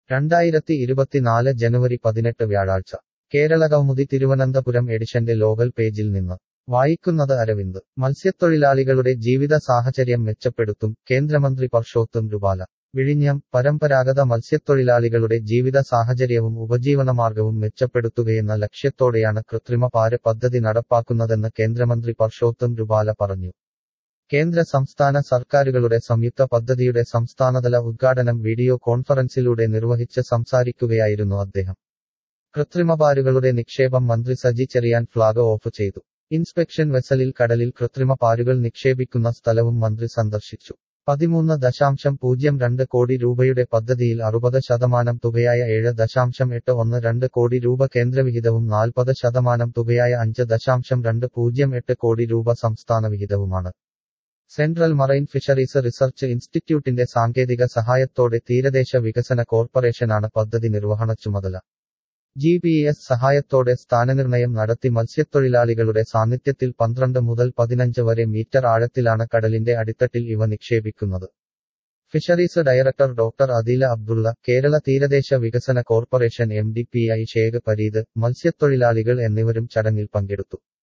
രണ്ടായിരത്തി ഇരുപത്തിനാല് ജനുവരി പതിനെട്ട് വ്യാഴാഴ്ച കേരള കൗമുദി തിരുവനന്തപുരം എഡിഷന്റെ ലോകൽ പേജിൽ നിന്ന് വായിക്കുന്നത് അരവിന്ദ് മത്സ്യത്തൊഴിലാളികളുടെ ജീവിത സാഹചര്യം മെച്ചപ്പെടുത്തും കേന്ദ്രമന്ത്രി പർഷോത്തം രുപാല വിഴിഞ്ഞം പരമ്പരാഗത മത്സ്യത്തൊഴിലാളികളുടെ ജീവിത സാഹചര്യവും ഉപജീവനമാർഗവും മെച്ചപ്പെടുത്തുകയെന്ന ലക്ഷ്യത്തോടെയാണ് കൃത്രിമ പാര് പദ്ധതി നടപ്പാക്കുന്നതെന്ന് കേന്ദ്രമന്ത്രി പർഷോത്തം രുപാല പറഞ്ഞു കേന്ദ്ര സംസ്ഥാന സർക്കാരുകളുടെ സംയുക്ത പദ്ധതിയുടെ സംസ്ഥാനതല ഉദ്ഘാടനം വീഡിയോ കോൺഫറൻസിലൂടെ നിർവഹിച്ച് സംസാരിക്കുകയായിരുന്നു അദ്ദേഹം കൃത്രിമപാരുകളുടെ നിക്ഷേപം മന്ത്രി സജി ചെറിയാൻ ഫ്ളാഗ് ഓഫ് ചെയ്തു ഇൻസ്പെക്ഷൻ വെസലിൽ കടലിൽ കൃത്രിമ പാരുകൾ നിക്ഷേപിക്കുന്ന സ്ഥലവും മന്ത്രി സന്ദർശിച്ചു പതിമൂന്ന് ദശാംശം പൂജ്യം രണ്ട് കോടി രൂപയുടെ പദ്ധതിയിൽ അറുപത് ശതമാനം തുകയായ ഏഴ് ദശാംശം എട്ട് ഒന്ന് രണ്ട് കോടി രൂപ കേന്ദ്രവിഹിതവും നാൽപ്പത് ശതമാനം തുകയായ അഞ്ച് ദശാംശം രണ്ട് പൂജ്യം എട്ട് കോടി രൂപ സംസ്ഥാന വിഹിതവുമാണ് സെൻട്രൽ മറൈൻ ഫിഷറീസ് റിസർച്ച് ഇൻസ്റ്റിറ്റ്യൂട്ടിന്റെ സാങ്കേതിക സഹായത്തോടെ തീരദേശ വികസന കോർപ്പറേഷനാണ് പദ്ധതി നിർവഹണ ചുമതല ജി പി എസ് സഹായത്തോടെ സ്ഥാനനിർണയം നടത്തി മത്സ്യത്തൊഴിലാളികളുടെ സാന്നിധ്യത്തിൽ പന്ത്രണ്ട് മുതൽ പതിനഞ്ച് വരെ മീറ്റർ ആഴത്തിലാണ് കടലിന്റെ അടിത്തട്ടിൽ ഇവ നിക്ഷേപിക്കുന്നത് fisheries director doctor Adeela Abdulla Kerala തീരദേശ വികസന corporation M D P I Shaikh Pareed മത്സ്യത്തൊഴിലാളികൾ എന്നിവരും ചടങ്ങിൽ പങ്കെടുത്തു